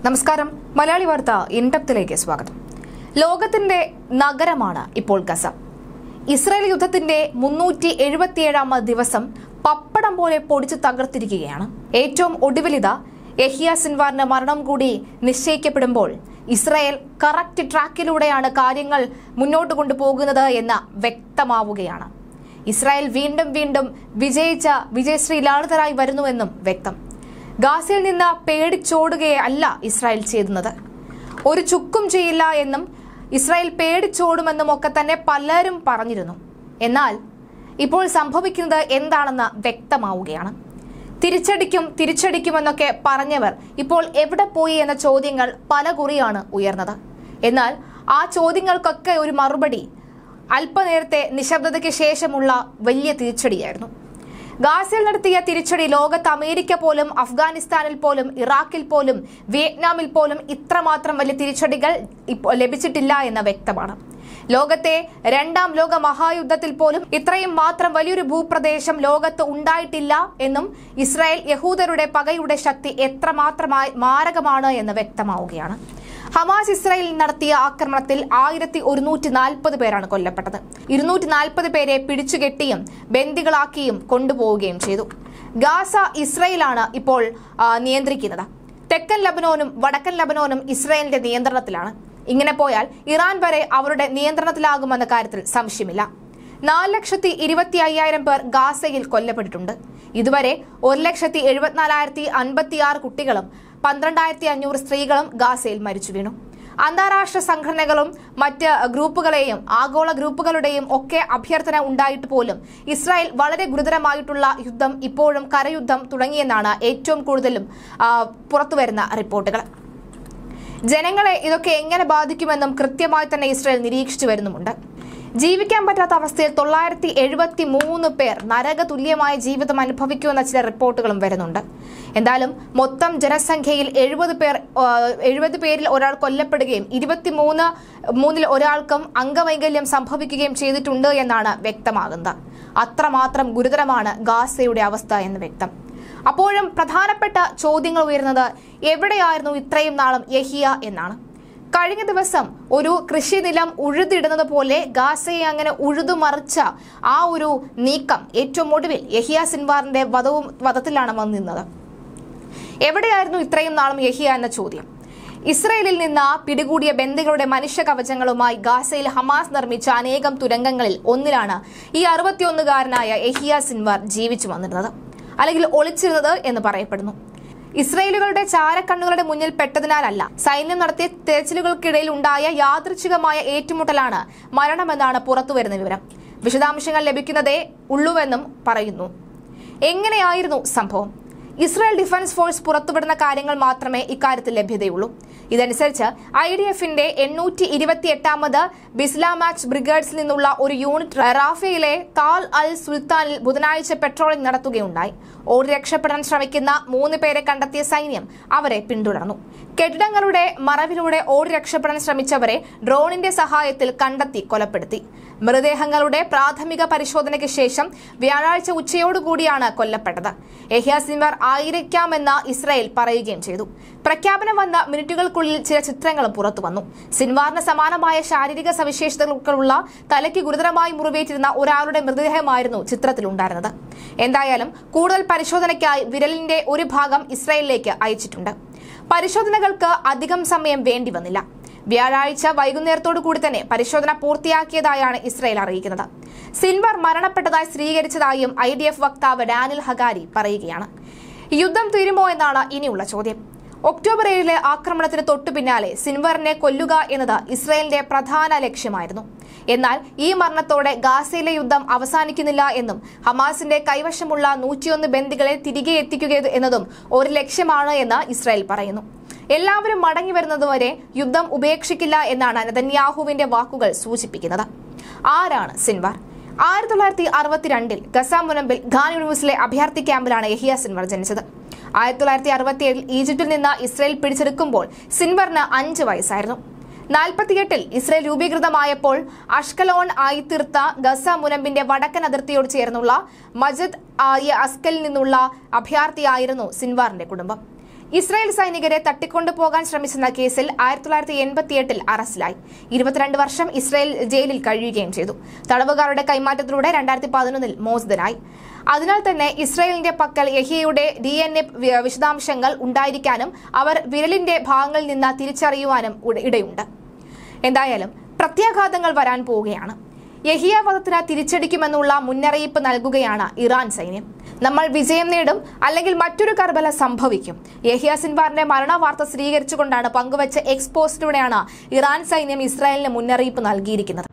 നമസ്കാരം മലയാളി വാർത്ത ഇൻഡപ്തിലേക്ക് സ്വാഗതം ലോകത്തിന്റെ നഗരമാണ് ഇപ്പോൾ ഗസ ഇസ്രായേൽ യുദ്ധത്തിന്റെ മുന്നൂറ്റി എഴുപത്തിയേഴാമത് ദിവസം പപ്പടം പോലെ പൊടിച്ചു തകർത്തിരിക്കുകയാണ് ഏറ്റവും ഒടുവിലിത യഹിയ സിൻവാറിന്റെ മരണം കൂടി നിശ്ചയിക്കപ്പെടുമ്പോൾ ഇസ്രായേൽ കറക്റ്റ് ട്രാക്കിലൂടെയാണ് കാര്യങ്ങൾ മുന്നോട്ട് കൊണ്ടുപോകുന്നത് എന്ന് വ്യക്തമാവുകയാണ് ഇസ്രായേൽ വീണ്ടും വീണ്ടും വിജയിച്ച വിജയശ്രീ ലാളിതരായി വരുന്നുവെന്നും വ്യക്തം ഗാസയിൽ നിന്ന് പേടിച്ചോടുകയല്ല ഇസ്രായേൽ ചെയ്യുന്നത് ഒരു ചുക്കും ചെയ്യില്ല എന്നും ഇസ്രായേൽ പേടിച്ചോടുമെന്നും ഒക്കെ തന്നെ പലരും പറഞ്ഞിരുന്നു എന്നാൽ ഇപ്പോൾ സംഭവിക്കുന്നത് എന്താണെന്ന് വ്യക്തമാവുകയാണ് തിരിച്ചടിക്കും തിരിച്ചടിക്കുമെന്നൊക്കെ പറഞ്ഞവർ ഇപ്പോൾ എവിടെ പോയി എന്ന ചോദ്യങ്ങൾ പല കുറിയാണ് ഉയർന്നത് എന്നാൽ ആ ചോദ്യങ്ങൾക്കൊക്കെ ഒരു മറുപടി അല്പനേരത്തെ നിശബ്ദതയ്ക്ക് ശേഷമുള്ള വലിയ തിരിച്ചടിയായിരുന്നു ഗാസയിൽ നടത്തിയ തിരിച്ചടി ലോകത്ത് അമേരിക്ക പോലും അഫ്ഗാനിസ്ഥാനിൽ പോലും ഇറാഖിൽ പോലും വിയറ്റ്നാമിൽ പോലും ഇത്രമാത്രം വലിയ തിരിച്ചടികൾ ഇപ്പോൾ ലഭിച്ചിട്ടില്ല എന്ന് വ്യക്തമാണ് ലോകത്തെ രണ്ടാം ലോക മഹായുദ്ധത്തിൽ പോലും ഇത്രയും മാത്രം വലിയൊരു ഭൂപ്രദേശം ലോകത്ത് ഉണ്ടായിട്ടില്ല എന്നും ഇസ്രായേൽ യഹൂദരുടെ പകയുടെ ശക്തി എത്രമാത്രമായി മാരകമാണ് എന്ന് വ്യക്തമാവുകയാണ് ഹമാസ് ഇസ്രായേലിൽ നടത്തിയ ആക്രമണത്തിൽ ആയിരത്തി ഒരുന്നൂറ്റി നാൽപ്പത് പേരാണ് കൊല്ലപ്പെട്ടത് ഇരുന്നൂറ്റി നാൽപ്പത് പേരെ പിടിച്ചുകെട്ടിയും ബന്ദികളാക്കിയും കൊണ്ടുപോവുകയും ചെയ്തു ഗാസ ഇസ്രായേലാണ് ഇപ്പോൾ ആ, നിയന്ത്രിക്കുന്നത് തെക്കൻ ലബനോനും വടക്കൻ ലബനോനും ഇസ്രായേലിന്റെ നിയന്ത്രണത്തിലാണ് ഇങ്ങനെ പോയാൽ ഇറാൻ വരെ അവരുടെ നിയന്ത്രണത്തിലാകുമെന്ന കാര്യത്തിൽ സംശയമില്ല നാല് ലക്ഷത്തി ഇരുപത്തി അയ്യായിരം പേർ ഗാസയിൽ കൊല്ലപ്പെട്ടിട്ടുണ്ട് ഇതുവരെ ഒരു ലക്ഷത്തി എഴുപത്തിനാലായിരത്തി അൻപത്തിയാറ് കുട്ടികളും പന്ത്രണ്ടായിരത്തി അഞ്ഞൂറ് സ്ത്രീകളും ഗാസയിൽ മരിച്ചു വീണു അന്താരാഷ്ട്ര സംഘടനകളും മറ്റ് ഗ്രൂപ്പുകളെയും ആഗോള ഗ്രൂപ്പുകളുടെയും ഒക്കെ അഭ്യർത്ഥന ഉണ്ടായിട്ട് പോലും ഇസ്രായേൽ വളരെ ഗുരുതരമായിട്ടുള്ള യുദ്ധം ഇപ്പോഴും കരയുദ്ധം തുടങ്ങിയെന്നാണ് ഏറ്റവും കൂടുതലും ആ, പുറത്തുവരുന്ന റിപ്പോർട്ടുകൾ ജനങ്ങളെ ഇതൊക്കെ എങ്ങനെ ബാധിക്കുമെന്നും കൃത്യമായി തന്നെ ഇസ്രായേൽ നിരീക്ഷിച്ചു വരുന്നുമുണ്ട് ജീവിക്കാൻ പറ്റാത്ത അവസ്ഥയിൽ തൊള്ളായിരത്തി എഴുപത്തി മൂന്ന് പേർ നരക തുല്യമായ ജീവിതം അനുഭവിക്കുമെന്ന ചില റിപ്പോർട്ടുകളും വരുന്നുണ്ട് എന്തായാലും മൊത്തം ജനസംഖ്യയിൽ എഴുപത് പേർ എഴുപത് പേരിൽ ഒരാൾ കൊല്ലപ്പെടുകയും ഇരുപത്തിമൂന്ന് മൂന്നിൽ ഒരാൾക്കും അംഗവൈകല്യം സംഭവിക്കുകയും ചെയ്തിട്ടുണ്ട് എന്നാണ് വ്യക്തമാകുന്നത് അത്രമാത്രം ഗുരുതരമാണ് ഗാസയുടെ അവസ്ഥ എന്ന് വ്യക്തം അപ്പോഴും പ്രധാനപ്പെട്ട ചോദ്യങ്ങൾ ഉയരുന്നത് എവിടെയായിരുന്നു ഇത്രയും നാളും യഹിയ എന്നാണ് കഴിഞ്ഞ ദിവസം ഒരു കൃഷിനിലം ഉഴുതിടുന്നത് പോലെ ഗാസയെ അങ്ങനെ ഉഴുതുമറിച്ച ആ ഒരു നീക്കം ഏറ്റവും ഒടുവിൽ യഹിയ സിൻവാറിന്റെ വധവും വധത്തിലാണ് വന്നിരുന്നത് എവിടെയായിരുന്നു ഇത്രയും നാളും യഹിയ എന്ന ചോദ്യം ഇസ്രയേലിൽ നിന്ന് പിടികൂടിയ ബന്ദികളുടെ മനുഷ്യ കവചങ്ങളുമായി ഗാസയിൽ ഹമാസ് നിർമ്മിച്ച അനേകം തുരങ്കങ്ങളിൽ ഒന്നിലാണ് ഈ അറുപത്തിയൊന്നുകാരനായ യഹിയ സിൻവാർ ജീവിച്ചു വന്നിരുന്നത് അല്ലെങ്കിൽ ഒളിച്ചിരുന്നത് എന്ന് പറയപ്പെടുന്നു ഇസ്രയേലുകളുടെ ചാരക്കണ്ണുകളുടെ മുന്നിൽ പെട്ടതിനാലല്ല സൈന്യം നടത്തിയ തെരച്ചിലുകൾക്കിടയിൽ ഉണ്ടായ യാദൃച്ഛികമായ ഏറ്റുമുട്ടലാണ് മരണമെന്നാണ് പുറത്തുവരുന്ന വിവരം വിശദാംശങ്ങൾ ലഭിക്കുന്നതേ ഉള്ളുവെന്നും പറയുന്നു എങ്ങനെയായിരുന്നു സംഭവം ഇസ്രായേൽ ഡിഫൻസ് ഫോഴ്സ് പുറത്തുവിടുന്ന കാര്യങ്ങൾ മാത്രമേ ഇക്കാര്യത്തിൽ ലഭ്യതയുള്ളൂ ഇതനുസരിച്ച് ഐ ഡി എഫിന്റെ എണ്ണൂറ്റി ഇരുപത്തി എട്ടാമത് ബിസ്ലാമാക്സ് ബ്രിഗേഡ്സിൽ നിന്നുള്ള ഒരു യൂണിറ്റ് റാഫയിലെ താൽ അൽ സുൽത്താനിൽ ബുധനാഴ്ച പെട്രോളിംഗ് നടത്തുകയുണ്ടായി ഓടി രക്ഷപ്പെടാൻ ശ്രമിക്കുന്ന മൂന്ന് പേരെ കണ്ടെത്തിയ സൈന്യം അവരെ പിന്തുടർന്നു കെട്ടിടങ്ങളുടെ മറവിലൂടെ ഓടി രക്ഷപ്പെടാൻ ശ്രമിച്ചവരെ ഡ്രോണിന്റെ സഹായത്തിൽ കണ്ടെത്തി കൊലപ്പെടുത്തി മൃതദേഹങ്ങളുടെ പ്രാഥമിക പരിശോധനയ്ക്ക് ശേഷം വ്യാഴാഴ്ച ഉച്ചയോടുകൂടിയാണ് കൊല്ലപ്പെട്ടത് യഹ്യ സിൻവർ ആയിരിക്കാമെന്ന് ഇസ്രായേൽ പറയുകയും ചെയ്തു പ്രഖ്യാപനം വന്ന മിനിറ്റുകൾക്കുള്ളിൽ ചില ചിത്രങ്ങളും പുറത്തു വന്നു സിൻവാറിന് സമാനമായ ശാരീരിക സവിശേഷതകളുള്ള തലയ്ക്ക് ഗുരുതരമായി മുറിവേറ്റിരുന്ന ഒരാളുടെ മൃതദേഹമായിരുന്നു ചിത്രത്തിലുണ്ടായിരുന്നത് എന്തായാലും കൂടുതൽ പരിശോധനയ്ക്കായി വിരലിന്റെ ഒരു ഭാഗം ഇസ്രായേലിലേക്ക് അയച്ചിട്ടുണ്ട് പരിശോധനകൾക്ക് അധികം സമയം വേണ്ടി വന്നില്ല വ്യാഴാഴ്ച വൈകുന്നേരത്തോടു കൂടി തന്നെ പരിശോധന പൂർത്തിയാക്കിയതായാണ് ഇസ്രായേൽ അറിയിക്കുന്നത് സിൻവർ മരണപ്പെട്ടതായി സ്ഥിരീകരിച്ചതായും ഐ ഡി എഫ് വക്താവ് ഡാനിൽ ഹഗാരി പറയുകയാണ് യുദ്ധം തീരുമോ എന്നാണ് ഇനിയുള്ള ചോദ്യം ഒക്ടോബർ ഏഴിലെ ആക്രമണത്തിന് തൊട്ടു പിന്നാലെ സിൻവറിനെ കൊല്ലുക എന്നത് ഇസ്രായേലിന്റെ പ്രധാന ലക്ഷ്യമായിരുന്നു എന്നാൽ ഈ മരണത്തോടെ ഗാസയിലെ യുദ്ധം അവസാനിക്കുന്നില്ല എന്നും ഹമാസിന്റെ കൈവശമുള്ള നൂറ്റിയൊന്ന് ബന്ദികളെ തിരികെ എത്തിക്കുക എന്നതും ഒരു ലക്ഷ്യമാണ് എന്ന് ഇസ്രായേൽ പറയുന്നു എല്ലാവരും മടങ്ങി വരുന്നതുവരെ യുദ്ധം ഉപേക്ഷിക്കില്ല എന്നാണ് നെതന്യാഹുവിന്റെ വാക്കുകൾ സൂചിപ്പിക്കുന്നത് ആരാണ് സിൻവാർ ആയിരത്തി തൊള്ളായിരത്തി അറുപത്തിരണ്ടിൽ ഗസ മുനമ്പിൽ ഖാൻ യൂണിവേഴ്സിലെ അഭയാർത്ഥി ക്യാമ്പിലാണ് യഹിയ സിൻവർ ജനിച്ചത് ആയിരത്തി തൊള്ളായിരത്തി അറുപത്തിയേഴിൽ ഈജിപ്തിൽ നിന്ന് ഇസ്രയേൽ പിടിച്ചെടുക്കുമ്പോൾ സിൻവറിന് അഞ്ച് വയസ്സായിരുന്നു നാൽപ്പത്തിയെട്ടിൽ ഇസ്രയേൽ രൂപീകൃതമായപ്പോൾ അഷ്കലോൺ ആയി തീർത്ത ഗസ മുനമ്പിന്റെ വടക്കൻ അതിർത്തിയോട് ചേർന്നുള്ള മജദ് ആയ അസ്കലിൽ നിന്നുള്ള അഭയാർത്ഥിയായിരുന്നു സിൻവാറിന്റെ കുടുംബം ഇസ്രായേൽ സൈനികരെ തട്ടിക്കൊണ്ടുപോകാൻ ശ്രമിച്ചെന്ന കേസിൽ ആയിരത്തി തൊള്ളായിരത്തി എൺപത്തിയെട്ടിൽ അറസ്റ്റിലായി ഇരുപത്തിരണ്ട് വർഷം ഇസ്രായേൽ ജയിലിൽ കഴിയുകയും ചെയ്തു തടവുകാരുടെ കൈമാറ്റത്തിലൂടെ രണ്ടായിരത്തി പതിനൊന്നിൽ മോചിതനായി അതിനാൽ തന്നെ ഇസ്രായേലിന്റെ പക്കൽ യഹിയയുടെ ഡി എൻ എ വിശദാംശങ്ങൾ ഉണ്ടായിരിക്കാനും അവർ വിരലിന്റെ ഭാഗങ്ങളിൽ നിന്ന് തിരിച്ചറിയുവാനും ഉട- ഇടയുണ്ട് എന്തായാലും പ്രത്യാഘാതങ്ങൾ വരാൻ പോവുകയാണ് യഹിയ വധത്തിന് തിരിച്ചടിക്കുമെന്നുള്ള മുന്നറിയിപ്പ് നൽകുകയാണ് ഇറാൻ സൈന്യം നമ്മൾ വിജയം നേടും അല്ലെങ്കിൽ മറ്റൊരു കർബല സംഭവിക്കും യഹിയ സിൻവാറിന്റെ മരണ വാർത്ത സ്ഥിരീകരിച്ചുകൊണ്ടാണ് പങ്കുവച്ച എക്സ് പോസ്റ്റിലൂടെയാണ് ഇറാൻ സൈന്യം ഇസ്രായേലിന് മുന്നറിയിപ്പ് നൽകിയിരിക്കുന്നത്